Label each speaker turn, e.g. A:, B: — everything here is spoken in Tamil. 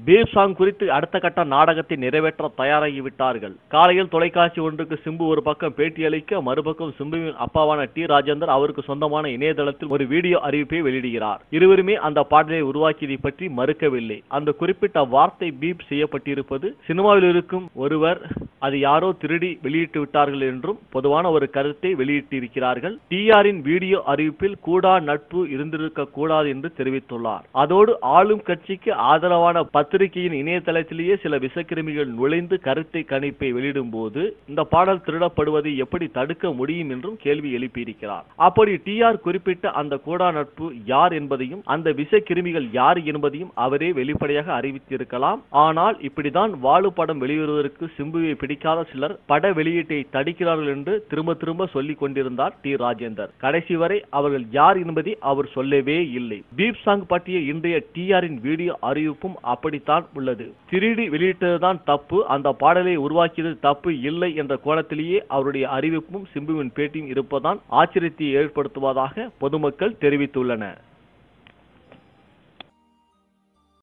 A: பீப் சாங் குறித்து அடுத்த கட்ட நாடகத்தை நிறைவேற்ற தயாராகிவிட்டார்கள் காலையில் தொலைக்காட்சி ஒன்றுக்கு சிம்பு ஒரு பக்கம் பேட்டியளிக்க மறுபக்கம் சிம்புவின் அப்பாவான டி ராஜேந்தர் அவருக்கு சொந்தமான இணையதளத்தில் ஒரு வீடியோ அறிவிப்பை வெளியிடுகிறார் இருவருமே அந்த பாடலை உருவாக்கியதை பற்றி மறுக்கவில்லை அந்த குறிப்பிட்ட வார்த்தை பீப் செய்யப்பட்டிருப்பது சினிமாவில் இருக்கும் ஒருவர் அது யாரோ திருடி வெளியிட்டு விட்டார்கள் என்றும் பொதுவான ஒரு கருத்தை வெளியிட்டிருக்கிறார்கள் டிஆரின் வீடியோ அறிவிப்பில் கூடா நட்பு இருந்திருக்க கூடாது என்று தெரிவித்துள்ளார் அதோடு ஆளும் கட்சிக்கு ஆதரவான பத்திரிகையின் இணையதளத்திலேயே சில விஷக்கிருமிகள் நுழைந்து கருத்தை கணிப்பை வெளியிடும் போது இந்த பாடல் திருடப்படுவதை எப்படி தடுக்க முடியும் என்றும் கேள்வி எழுப்பியிருக்கிறார் அப்படி டிஆர் குறிப்பிட்ட அந்த கூடா நட்பு யார் என்பதையும் அந்த விஷக்கிருமிகள் யார் என்பதையும் அவரே வெளிப்படையாக அறிவித்திருக்கலாம் ஆனால் இப்படிதான் வாழு படம் வெளிவருவதற்கு சிம்புவை பிடிக்காத சிலர் பட வெளியீட்டை தடுக்கிறார்கள் என்று திரும்ப திரும்ப சொல்லிக் கொண்டிருந்தார் டி ராஜேந்தர் கடைசி வரை அவர்கள் யார் என்பதை அவர் சொல்லவே இல்லை பீப் சாங் பற்றிய இன்றைய டிஆரின் வீடியோ அறிவிப்பும் அப்படித்தான் உள்ளது திருடி வெளியிட்டதுதான் தப்பு அந்த பாடலை உருவாக்கியது தப்பு இல்லை என்ற கோணத்திலேயே அவருடைய அறிவிப்பும் சிம்புவின் பேட்டியும் இருப்பதான் ஆச்சரியத்தை ஏற்படுத்துவதாக பொதுமக்கள் தெரிவித்துள்ளனர்